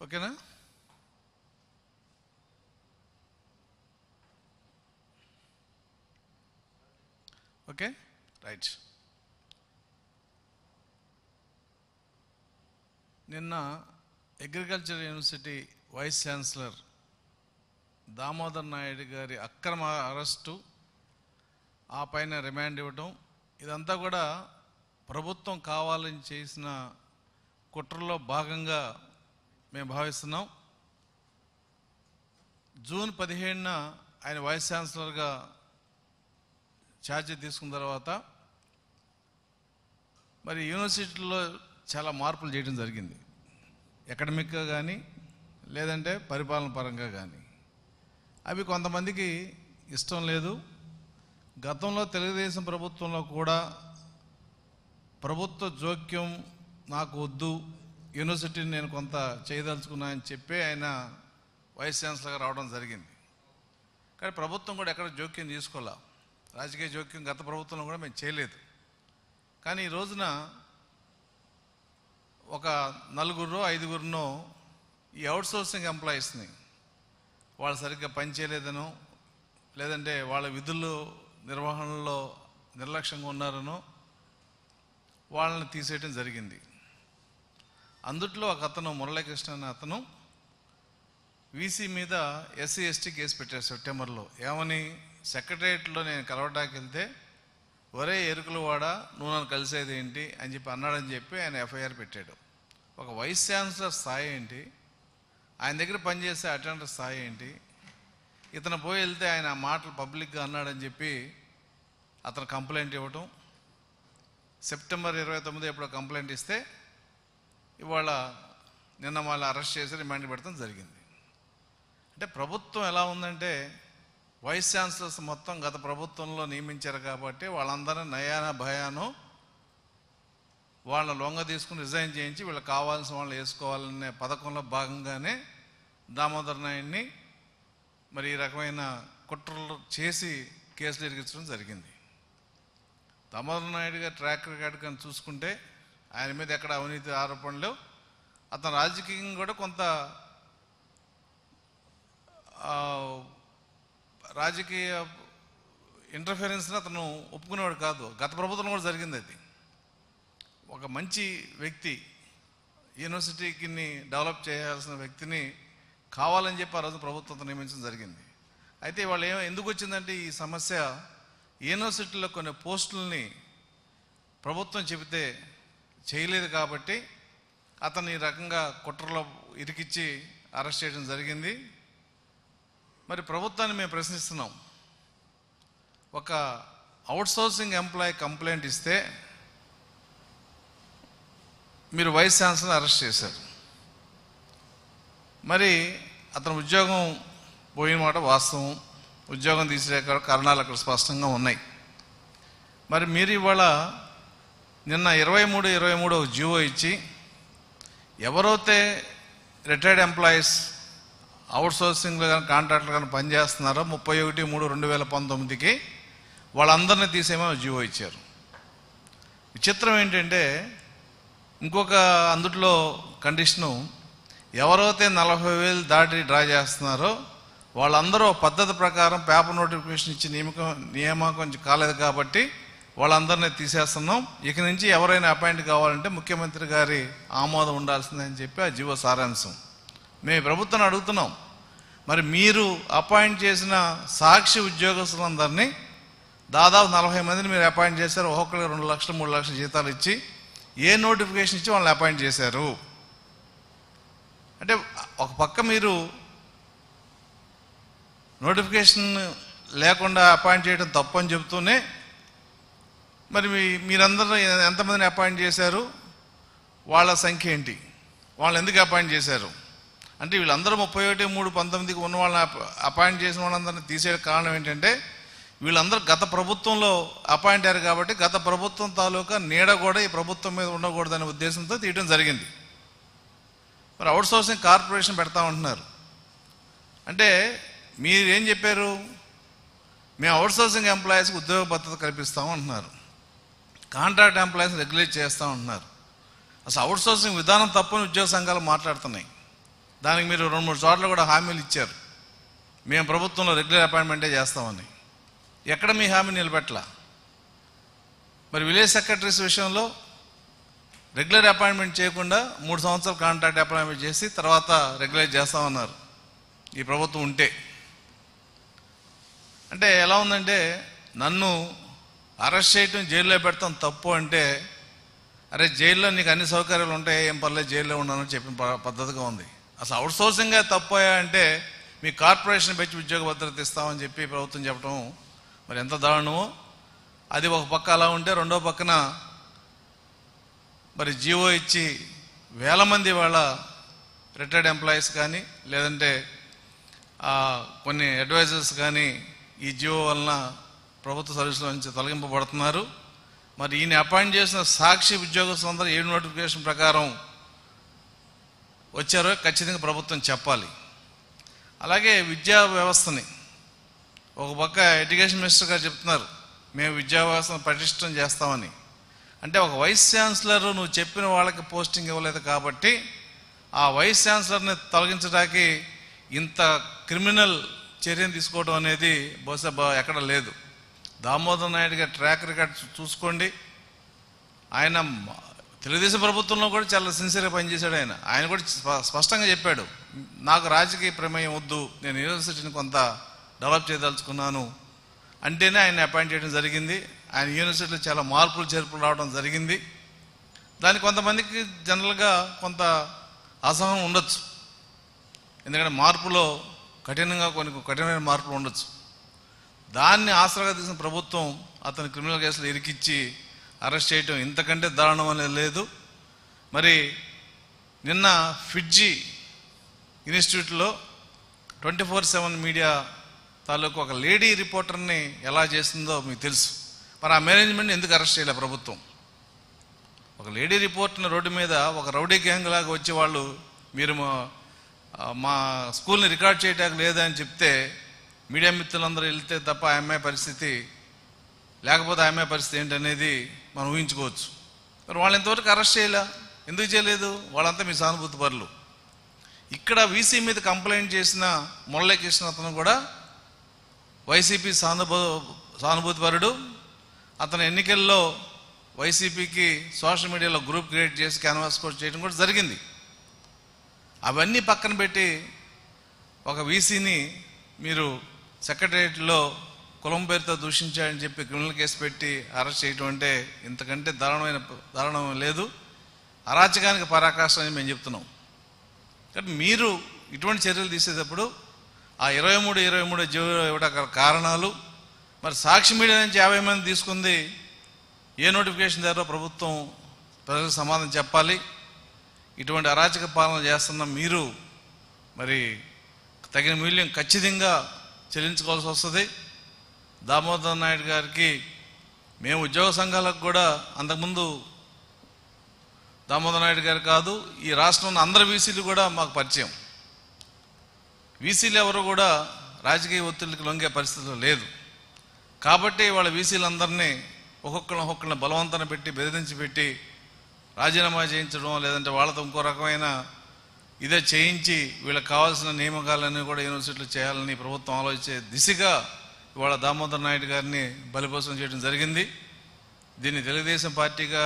ఓకేనా okay right నిన్న agriculture university vice chancellor Damodar Naidu గారి అక్రమ అరెస్టు ఆ పైన రిమాండ్ ఇవ్వటం ఇదంతా కూడా ప్రభుత్వం కావాలని చేసిన కుట్రలో భాగంగా మేము భావిస్తున్నాం జూన్ పదిహేడున ఆయన వైస్ ఛాన్సలర్గా ఛార్జీ తీసుకున్న తర్వాత మరి యూనివర్సిటీలో చాలా మార్పులు చేయడం జరిగింది అకాడమిక్గా కానీ లేదంటే పరిపాలన పరంగా కానీ అవి కొంతమందికి ఇష్టం లేదు గతంలో తెలుగుదేశం ప్రభుత్వంలో కూడా ప్రభుత్వ జోక్యం నాకు వద్దు యూనివర్సిటీని నేను కొంత చేయదలుచుకున్నా అని చెప్పి ఆయన వైస్ ఛాన్సలర్గా రావడం జరిగింది కానీ ప్రభుత్వం కూడా ఎక్కడ జోక్యం తీసుకోలే రాజకీయ జోక్యం గత ప్రభుత్వంలో కూడా మేము చేయలేదు కానీ ఈ రోజున ఒక నలుగురు ఐదుగురునో ఈ అవుట్సోర్సింగ్ ఎంప్లాయీస్ని వాళ్ళు సరిగ్గా పని చేయలేదనో లేదంటే వాళ్ళ విధులు నిర్వహణలో నిర్లక్ష్యంగా ఉన్నారనో వాళ్ళని తీసేయటం జరిగింది అందుట్లో ఒక అతను మురళీకృష్ణ అనే అతను వీసీ మీద ఎస్సీ ఎస్టీ కేసు పెట్టారు సెప్టెంబర్లో ఏమని సెక్రటరియట్లో నేను కలవడానికి వెళ్తే ఒరే ఎరుకులు వాడ నువ్వు నన్ను కలిసేది ఏంటి అని చెప్పి అన్నాడని చెప్పి ఆయన ఎఫ్ఐఆర్ పెట్టాడు ఒక వైస్ ఛాన్సలర్ స్థాయి ఏంటి ఆయన దగ్గర పనిచేసే అటెండర్ స్థాయి ఏంటి ఇతను పోయి వెళ్తే ఆయన ఆ మాటలు పబ్లిక్గా అన్నాడని చెప్పి అతను కంప్లైంట్ ఇవ్వటం సెప్టెంబర్ ఇరవై తొమ్మిది ఎప్పుడో కంప్లైంట్ ఇస్తే ఇవాళ నిన్న వాళ్ళు అరెస్ట్ చేసి రిమాండ్ పెడతాం జరిగింది అంటే ప్రభుత్వం ఎలా ఉందంటే వైస్ ఛాన్సలర్స్ మొత్తం గత ప్రభుత్వంలో నియమించారు కాబట్టి వాళ్ళందరినీ నయాన భయాను వాళ్ళ లొంగ తీసుకుని రిజైన్ చేయించి వీళ్ళకి కావాల్సిన వాళ్ళు వేసుకోవాలనే పథకంలో భాగంగానే దామోదర్ నాయుడిని మరి ఈ రకమైన కుట్రలు చేసి కేసులు ఇరిగించడం జరిగింది దామోదర్ నాయుడు గారి ట్రాక్ రికార్డ్ కానీ చూసుకుంటే ఆయన మీద ఎక్కడ అవినీతి ఆరోపణలు అతను రాజకీయంగా కూడా కొంత ఆ, రాజకీయ ఇంటర్ఫిరెన్స్ని అతను ఒప్పుకునేవాడు కాదు గత ప్రభుత్వం కూడా జరిగింది అది ఒక మంచి వ్యక్తి యూనివర్సిటీకి డెవలప్ చేయాల్సిన వ్యక్తిని కావాలని చెప్పి ఆ రోజు ప్రభుత్వం నియమించడం జరిగింది అయితే వాళ్ళు ఏమో ఎందుకు వచ్చిందంటే ఈ సమస్య యూనివర్సిటీలో కొన్ని పోస్టుల్ని ప్రభుత్వం చెబితే చేయలేదు కాబట్టి అతను ఈ రకంగా కుట్రలో ఇరికిచ్చి అరెస్ట్ చేయడం జరిగింది మరి ప్రభుత్వాన్ని మేము ప్రశ్నిస్తున్నాం ఒక అవుట్సోర్సింగ్ ఎంప్లాయీ కంప్లైంట్ ఇస్తే మీరు వైస్ ఛాన్సలర్ అరెస్ట్ చేశారు మరి అతను ఉద్యోగం పోయిన మాట వాస్తవం ఉద్యోగం తీసే కారణాలు అక్కడ స్పష్టంగా ఉన్నాయి మరి మీరు ఇవాళ నిన్న ఇరవై మూడు ఇరవై మూడు ఒక జీవో ఇచ్చి ఎవరైతే రిటైర్డ్ ఎంప్లాయీస్ అవుట్సోర్సింగ్లో కానీ కాంట్రాక్ట్లో కానీ పనిచేస్తున్నారో ముప్పై ఒకటి మూడు రెండు వేల పంతొమ్మిదికి వాళ్ళందరినీ తీసేమో జీవో ఇచ్చారు విచిత్రం ఏంటంటే ఇంకొక అందుట్లో కండిషను ఎవరైతే నలభై వేలు దాటి డ్రా చేస్తున్నారో వాళ్ళందరూ ఒక పద్ధతి ప్రకారం పేపర్ నోటిఫికేషన్ ఇచ్చి నియమకం నియామకం కాలేదు కాబట్టి వాళ్ళందరినీ తీసేస్తున్నాం ఇక నుంచి ఎవరైనా అపాయింట్ కావాలంటే ముఖ్యమంత్రి గారి ఆమోదం ఉండాల్సిందని చెప్పి ఆ జీవో సారాంశం మేము ప్రభుత్వాన్ని అడుగుతున్నాం మరి మీరు అపాయింట్ చేసిన సాక్షి ఉద్యోగస్తులందరినీ దాదాపు నలభై మందిని మీరు అపాయింట్ చేశారు ఒక్కొక్కరికి రెండు లక్షలు మూడు లక్షల జీతాలు ఇచ్చి ఏ నోటిఫికేషన్ ఇచ్చి వాళ్ళని అపాయింట్ చేశారు అంటే ఒక పక్క మీరు నోటిఫికేషన్ లేకుండా అపాయింట్ చేయడం తప్పు అని చెబుతూనే మరి మీ మీరందరూ ఎంతమందిని అపాయింట్ చేశారు వాళ్ళ సంఖ్య ఏంటి వాళ్ళు ఎందుకు అపాయింట్ చేశారు అంటే వీళ్ళందరూ ముప్పై ఒకటి మూడు పంతొమ్మిదికి ఉన్న వాళ్ళని అప- అపాయింట్ చేసిన వాళ్ళందరినీ తీసే కారణం ఏంటంటే వీళ్ళందరూ గత ప్రభుత్వంలో అపాయింట్ అయ్యారు కాబట్టి గత ప్రభుత్వం తాలూకా నీడ కూడా ఈ ప్రభుత్వం మీద ఉండకూడదనే ఉద్దేశంతో తీయడం జరిగింది మరి అవుట్ సోర్సింగ్ కార్పొరేషన్ పెడతా ఉంటున్నారు అంటే మీరు ఏం చెప్పారు మేము అవుట్ సోర్సింగ్ ఎంప్లాయీస్కి ఉద్యోగ భద్రత కల్పిస్తాం అంటున్నారు కాంట్రాక్ట్ ఎంప్లాయీస్ రెగ్యులేట్ చేస్తాం అంటున్నారు అసలు అవుట్ సోర్సింగ్ విధానం తప్పని ఉద్యోగ సంఘాలు మాట్లాడుతున్నాయి దానికి మీరు రెండు మూడు చోట్ల కూడా హామీలు ఇచ్చారు మేము ప్రభుత్వంలో రెగ్యులర్ అపాయింట్మెంటే చేస్తామని ఎక్కడ మీ హామీ నిలబెట్టలా మరి విలేజ్ సెక్రటరీస్ విషయంలో రెగ్యులర్ అపాయింట్మెంట్ చేయకుండా మూడు సంవత్సరాలు కాంట్రాక్ట్ అపాయింట్మెంట్ చేసి తర్వాత రెగ్యులర్ చేస్తామన్నారు ఈ ప్రభుత్వం ఉంటే అంటే ఎలా ఉందంటే నన్ను అరెస్ట్ చేయటం జైల్లో పెడతాం తప్పు అంటే అరే జైల్లో నీకు అన్ని సౌకర్యాలు ఉంటాయి ఏం పర్లేదు జైల్లో ఉన్నానని చెప్పిన ప- పద్ధతిగా ఉంది అసలు అవుట్ సోర్సింగ్గా తప్పయా అంటే మీ కార్పొరేషన్ పెంచి ఉద్యోగ భద్రత ఇస్తామని చెప్పి ప్రభుత్వం చెప్పడం మరి ఎంత దారుణమో అది ఒక పక్క అలా ఉంటే రెండో పక్కన మరి జీవో ఇచ్చి వేల మంది వాళ్ళ రిటైర్డ్ ఎంప్లాయీస్ కానీ లేదంటే ఆ, కొన్ని అడ్వైజర్స్ కానీ ఈ జియో వలన ప్రభుత్వ సర్వీసుల నుంచి తొలగింపబడుతున్నారు మరి ఈయన అపాయింట్ చేసిన సాక్షి ఉద్యోగస్తులందరూ ఏ నోటిఫికేషన్ ప్రకారం వచ్చారో ఖచ్చితంగా ప్రభుత్వం చెప్పాలి అలాగే విద్యా వ్యవస్థని ఒక పక్క ఎడ్యుకేషన్ మినిస్టర్ గారు చెప్తున్నారు మేము విద్యా వ్యవస్థను పటిష్టం చేస్తామని అంటే ఒక వైస్ ఛాన్సలర్ నువ్వు చెప్పిన వాళ్ళకి పోస్టింగ్ ఇవ్వలేదు కాబట్టి ఆ వైస్ ఛాన్సలర్ని తొలగించడానికి ఇంత క్రిమినల్ చర్యను తీసుకోవడం అనేది బహుశా బా- ఎక్కడ లేదు దామోదర్ నాయుడు గారి ట్రాక్ రికార్డ్ చూ- చూసుకోండి ఆయన మ- తెలుగుదేశం ప్రభుత్వంలో కూడా చాలా సిన్సియర్గా పనిచేశాడు ఆయన ఆయన కూడా స్ప- స్పష్టంగా చెప్పాడు నాకు రాజకీయ ప్రమేయం వద్దు నేను యూనివర్సిటీని కొంత డెవలప్ చేయదలుచుకున్నాను అంటేనే ఆయన అపాయింట్ చేయడం జరిగింది ఆయన యూనివర్సిటీలో చాలా మార్పులు చేర్పులు రావడం జరిగింది దానికి కొంతమందికి జనరల్గా కొంత అసహనం ఉండొచ్చు ఎందుకంటే మార్పులో కఠినంగా కొన్ని కఠినమైన మార్పులు ఉండొచ్చు దాన్ని ఆసరాగా తీసిన ప్రభుత్వం అతని క్రిమినల్ కేసులు ఇరికిచ్చి అరెస్ట్ చేయటం ఇంతకంటే దారుణం అనేది లేదు మరి నిన్న ఫిడ్జీ ఇన్స్టిట్యూట్లో ట్వంటీ ఫోర్ సెవెన్ మీడియా తాలూకు ఒక లేడీ రిపోర్టర్ని ఎలా చేసిందో మీకు తెలుసు మరి ఆ మేనేజ్మెంట్ ఎందుకు అరెస్ట్ చేయలే ప్రభుత్వం ఒక లేడీ రిపోర్ట్ని రోడ్డు మీద ఒక రౌడీ గ్యాంగ్ లాగా వచ్చి వాళ్ళు మీరు మా- ఆ, మా స్కూల్ని రికార్డ్ చేయడానికి లేదని చెప్తే మీడియా మిత్రులందరూ వెళ్తే తప్ప ఆ అమ్మాయి పరిస్థితి లేకపోతే ఆ అమ్మాయి పరిస్థితి ఏంటనేది మనం ఊహించుకోవచ్చు మరి వాళ్ళు ఇంతవరకు అరెస్ట్ చేయలే ఎందుకు చేయలేదు వాళ్ళంతా మీ సానుభూతి పరులు ఇక్కడ వీసీ మీద కంప్లైంట్ చేసిన మురళీ కృష్ణ అతను కూడా వైసీపీ సానుభూ సానుభూతిపరుడు అతను ఎన్నికల్లో వైసీపీకి సోషల్ మీడియాలో గ్రూప్ క్రియేట్ చేసి క్యాన్వాస్ కోట్ చేయడం కూడా జరిగింది అవన్నీ పక్కన పెట్టి ఒక వీసీని మీరు సెక్రటరియట్లో కులం పేరుతో దూషించాడని చెప్పి క్రిమినల్ కేసు పెట్టి అరెస్ట్ చేయడం అంటే ఇంతకంటే దారుణమైన దారుణం లేదు అరాచకానికి పరాకాష్ట అని మేము చెప్తున్నాం కాబట్టి మీరు ఇటువంటి చర్యలు తీసేటప్పుడు ఆ ఇరవై మూడు ఇరవై మూడు జీవో ఇవ్వడానికి గల కారణాలు మరి సాక్షి మీడియా నుంచి యాభై మంది తీసుకుంది ఏ నోటిఫికేషన్ ద్వారా ప్రభుత్వం ప్రజలకు సమాధానం చెప్పాలి ఇటువంటి అరాచక పాలన చేస్తున్న మీరు మరి తగిన మూల్యం ఖచ్చితంగా చెల్లించుకోవాల్సి వస్తుంది దామోదర్ నాయుడు గారికి మేము ఉద్యోగ సంఘాలకు కూడా అంతకుముందు దామోదర్ నాయుడు గారు కాదు ఈ రాష్ట్రంలో అందరు వీసీలు కూడా మాకు పరిచయం వీసీలు ఎవరు కూడా రాజకీయ ఒత్తిడికి లొంగే పరిస్థితిలో లేదు కాబట్టి వాళ్ళ వీసీలందరినీ ఒక్కొక్కరిని ఒక్కొక్కరిని బలవంతన పెట్టి బెదిరించి పెట్టి రాజీనామా చేయించడం లేదంటే వాళ్ళతో ఇంకో రకమైన ఇదే చేయించి వీళ్ళకి కావాల్సిన నియామకాలన్నీ కూడా యూనివర్సిటీలు చేయాలని ప్రభుత్వం ఆలోచించే దిశగా ఇవాళ దామోదర్ నాయుడు గారిని బలిపోసం చేయడం జరిగింది దీన్ని తెలుగుదేశం పార్టీగా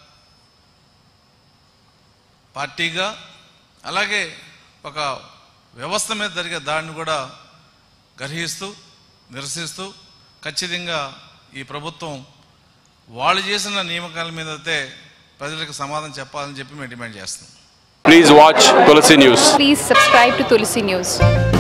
పార్టీగా అలాగే ఒక వ్యవస్థ మీద జరిగే దాడిని కూడా గ్రహిస్తూ నిరసిస్తూ ఖచ్చితంగా ఈ ప్రభుత్వం వాళ్ళు చేసిన నియామకాల మీద అయితే ప్రజలకు సమాధానం చెప్పాలని చెప్పి మేము డిమాండ్ చేస్తున్నాం Please watch Tulsi News. Please subscribe to Tulsi News.